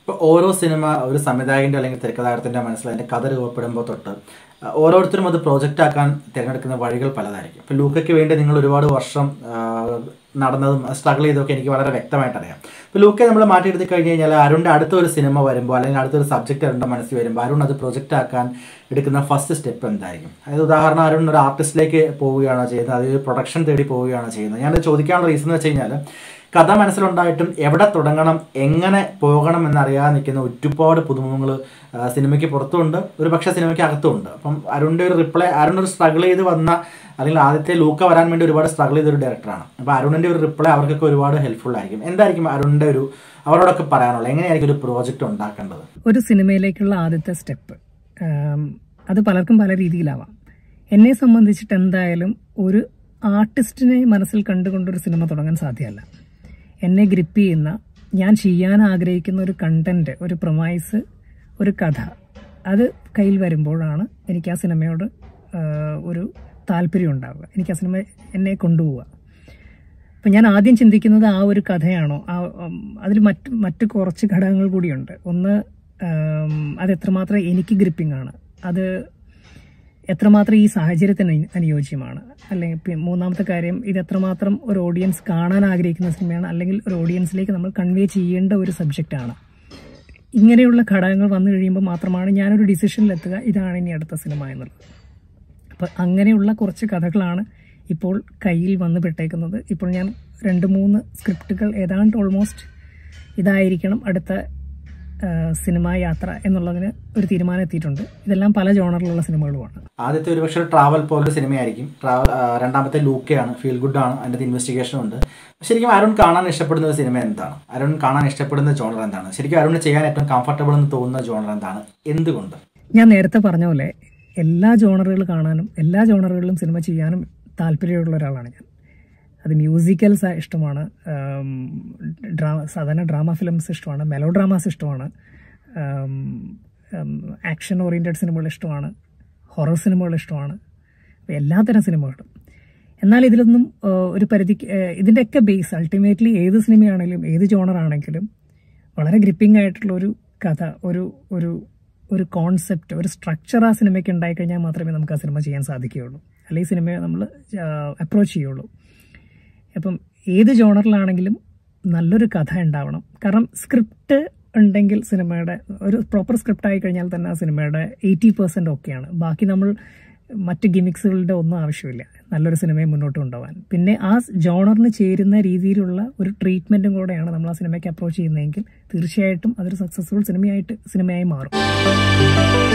ഇപ്പോൾ ഓരോ സിനിമ ഒരു സംവിധായകൻ്റെ അല്ലെങ്കിൽ തിരക്കഥാകൃത്തിൻ്റെ മനസ്സിൽ അതിൻ്റെ കഥ രൂപപ്പെടുമ്പോൾ തൊട്ട് ആ, ഓരോരുത്തരും അത് പ്രോജക്റ്റ് ആക്കാൻ തിരഞ്ഞെടുക്കുന്ന വഴികൾ പലതായിരിക്കും ഇപ്പോൾ ലൂക്കയ്ക്ക് വേണ്ടി നിങ്ങൾ ഒരുപാട് വർഷം ആ, നടന്നതും സ്ട്രഗിൾ ചെയ്തതൊക്കെ എനിക്ക് വളരെ വ്യക്തമായിട്ട് അറിയാം ഇപ്പോൾ ലൂക്കെ നമ്മൾ മാറ്റിയെടുത്ത് കഴിഞ്ഞ് കഴിഞ്ഞാൽ അരുണിൻ്റെ അടുത്ത ഒരു സിനിമ വരുമ്പോൾ അല്ലെങ്കിൽ അടുത്തൊരു സബ്ജക്റ്റ് അരുണിൻ്റെ മനസ്സിൽ വരുമ്പോൾ അരുൺ അത് പ്രൊജക്റ്റ് ആക്കാൻ എടുക്കുന്ന ഫസ്റ്റ് സ്റ്റെപ്പ് എന്തായിരിക്കും അതായത് ഉദാഹരണം അരുൺ ഒരു ആർട്ടിസ്റ്റിലേക്ക് പോവുകയാണോ ചെയ്യുന്നത് അത് പ്രൊഡക്ഷൻ തേടി പോവുകയാണോ ചെയ്യുന്നത് ഞാനത് ചോദിക്കാനുള്ള റീസൺ എന്ന് വെച്ച് കഴിഞ്ഞാൽ കഥ മനസ്സിലുണ്ടായിട്ടും എവിടെ തുടങ്ങണം എങ്ങനെ പോകണം എന്നറിയാതെ നിൽക്കുന്ന ഒരുപാട് പുതുമുഖങ്ങൾ സിനിമയ്ക്ക് പുറത്തുമുണ്ട് ഒരു പക്ഷേ സിനിമയ്ക്ക് അകത്തുമുണ്ട് അപ്പം അരുണിൻ്റെ ഒരു റിപ്ലൈ അരുൺ ഒരു സ്ട്രഗിൾ ചെയ്ത് വന്ന അല്ലെങ്കിൽ ആദ്യത്തെ ലൂക്ക വരാൻ വേണ്ടി ഒരുപാട് സ്ട്രഗിൾ ചെയ്ത ഒരു ഡയറക്ടറാണ് അപ്പോൾ അരുണിൻ്റെ ഒരു റിപ്ലൈ അവർക്കൊക്കെ ഒരുപാട് ഹെൽപ്ഫുൾ ആയിരിക്കും എന്തായിരിക്കും അരുണിൻ്റെ ഒരു അവരോടൊക്കെ പറയാനുള്ളത് എങ്ങനെയായിരിക്കും ഒരു പ്രോജക്റ്റ് ഉണ്ടാക്കേണ്ടത് ഒരു സിനിമയിലേക്കുള്ള ആദ്യത്തെ സ്റ്റെപ്പ് അത് പലർക്കും പല രീതിയിലാവാം എന്നെ സംബന്ധിച്ചിട്ട് എന്തായാലും ഒരു ആർട്ടിസ്റ്റിനെ മനസ്സിൽ കണ്ടുകൊണ്ടൊരു സിനിമ തുടങ്ങാൻ സാധ്യമല്ല എന്നെ ഗ്രിപ്പ് ചെയ്യുന്ന ഞാൻ ചെയ്യാൻ ആഗ്രഹിക്കുന്ന ഒരു കണ്ടന്റ് ഒരു പ്രൊമൈസ് ഒരു കഥ അത് കയ്യിൽ വരുമ്പോഴാണ് എനിക്ക് ആ സിനിമയോട് ആ, ഒരു താല്പര്യം ഉണ്ടാവുക എനിക്ക് ആ സിനിമ എന്നെ കൊണ്ടുപോവുക അപ്പം ഞാൻ ആദ്യം ചിന്തിക്കുന്നത് ആ ഒരു കഥയാണോ ആ അതിൽ മറ്റ് മറ്റ് കുറച്ച് ഘടകങ്ങൾ കൂടിയുണ്ട് ഒന്ന് ഉം, അത് എത്രമാത്രം എനിക്ക് ഗ്രിപ്പിംഗ് ആണ് അത് എത്രമാത്രം ഈ സാഹചര്യത്തിന് അനു- അനുയോജ്യമാണ് അല്ലെങ്കിൽ പി- മൂന്നാമത്തെ കാര്യം ഇത് എത്രമാത്രം ഒരു ഓഡിയൻസ് കാണാൻ ആഗ്രഹിക്കുന്ന സിനിമയാണ് അല്ലെങ്കിൽ ഒരു ഓഡിയൻസിലേക്ക് നമ്മൾ കൺവേ ചെയ്യേണ്ട ഒരു സബ്ജക്റ്റാണ് ഇങ്ങനെയുള്ള ഘടകങ്ങൾ വന്നു കഴിയുമ്പോൾ മാത്രമാണ് ഞാനൊരു ഡിസിഷനിലെത്തുക ഇതാണ് ഇനി അടുത്ത സിനിമ എന്നുള്ളത് അപ്പം അങ്ങനെയുള്ള കുറച്ച് കഥകളാണ് ഇപ്പോൾ കയ്യിൽ വന്ന് പെട്ടേക്കുന്നത് ഇപ്പോൾ ഞാൻ രണ്ട് മൂന്ന് സ്ക്രിപ്റ്റുകൾ ഏതാണ്ട് ഓൾമോസ്റ്റ് ഇതായിരിക്കണം അടുത്ത ആ, സിനിമാ യാത്ര എന്നുള്ളതിന് ഒരു തീരുമാനം എത്തിയിട്ടുണ്ട് ഇതെല്ലാം പല ജോണറിലുള്ള സിനിമകളുമാണ് ആദ്യത്തെ ഒരു പക്ഷേ ട്രാവൽ പോലൊരു സിനിമയായിരിക്കും ട്രാവൽ ആ, രണ്ടാമത്തെ ലൂക്കയാണ് ഫീൽ ഗുഡ് ആണ് അതിൻ്റെ ഇൻവെസ്റ്റിഗേഷൻ ഉണ്ട് ശരിക്കും അരുൺ കാണാൻ ഇഷ്ടപ്പെടുന്ന ഒരു സിനിമ എന്താണ് അരുൺ കാണാൻ ഇഷ്ടപ്പെടുന്ന ജോണർ എന്താണ് ശരിക്കും അരുണിന് ചെയ്യാൻ ഏറ്റവും കംഫർട്ടബിൾ എന്ന് തോന്നുന്ന ജോണർ എന്താണ് എന്തുകൊണ്ട് ഞാൻ നേരത്തെ പറഞ്ഞ പോലെ എല്ലാ ജോണറുകൾ കാണാനും എല്ലാ ജോണറുകളിലും സിനിമ ചെയ്യാനും താല്പര്യമുള്ള ഒരാളാണ് ഞാൻ അത് മ്യൂസിക്കൽസ് ഇഷ്ടമാണ് ആം, ഡ്രാമ സാധാരണ ഡ്രാമ ഫിലിംസ് ഇഷ്ടമാണ് മെലോ ഡ്രാമാസ് ഇഷ്ടമാണ് ആക്ഷൻ ഓറിയൻറ്റഡ് സിനിമകൾ ഇഷ്ടമാണ് ഹൊറർ സിനിമകൾ ഇഷ്ടമാണ് അപ്പോൾ എല്ലാത്തരം സിനിമകളും എന്നാൽ ഇതിലൊന്നും ആ, ഒരു പരിധി ഇതിൻ്റെയൊക്കെ ബേസ് അൾട്ടിമേറ്റ്ലി ഏത് സിനിമയാണെങ്കിലും ഏത് ജോണറാണെങ്കിലും വളരെ ഗ്രിപ്പിംഗ് ആയിട്ടുള്ള ഒരു കഥ ഒരു ഒരു ഒരു കോൺസെപ്റ്റ് ഒരു സ്ട്രക്ചർ ആ സിനിമയ്ക്ക് ഉണ്ടായിക്കഴിഞ്ഞാൽ മാത്രമേ നമുക്ക് ആ സിനിമ ചെയ്യാൻ സാധിക്കുകയുള്ളൂ അല്ലെങ്കിൽ സിനിമയെ നമ്മൾ അപ്രോച്ച് ചെയ്യുള്ളൂ അപ്പം ഏത് ജോണറിലാണെങ്കിലും നല്ലൊരു കഥ ഉണ്ടാവണം കാരണം സ്ക്രിപ്റ്റ് ഉണ്ടെങ്കിൽ സിനിമയുടെ ഒരു പ്രോപ്പർ സ്ക്രിപ്റ്റ് ആയി കഴിഞ്ഞാൽ തന്നെ ആ സിനിമയുടെ എയ്റ്റി പെർസെൻറ്റ് ഓക്കെയാണ് ബാക്കി നമ്മൾ മറ്റ് ഗിമിക്സുകളുടെ ഒന്നും ആവശ്യമില്ല നല്ലൊരു സിനിമയെ മുന്നോട്ട് കൊണ്ടുപോകാൻ പിന്നെ ആ ജോണറിന് ചേരുന്ന രീതിയിലുള്ള ഒരു ട്രീറ്റ്മെൻറ്റും കൂടെയാണ് നമ്മൾ ആ സിനിമയ്ക്ക് അപ്രോച്ച് ചെയ്യുന്നതെങ്കിൽ തീർച്ചയായിട്ടും അതൊരു സക്സസ്ഫുൾ സിനിമയായിട്ട് സിനിമയായി മാറും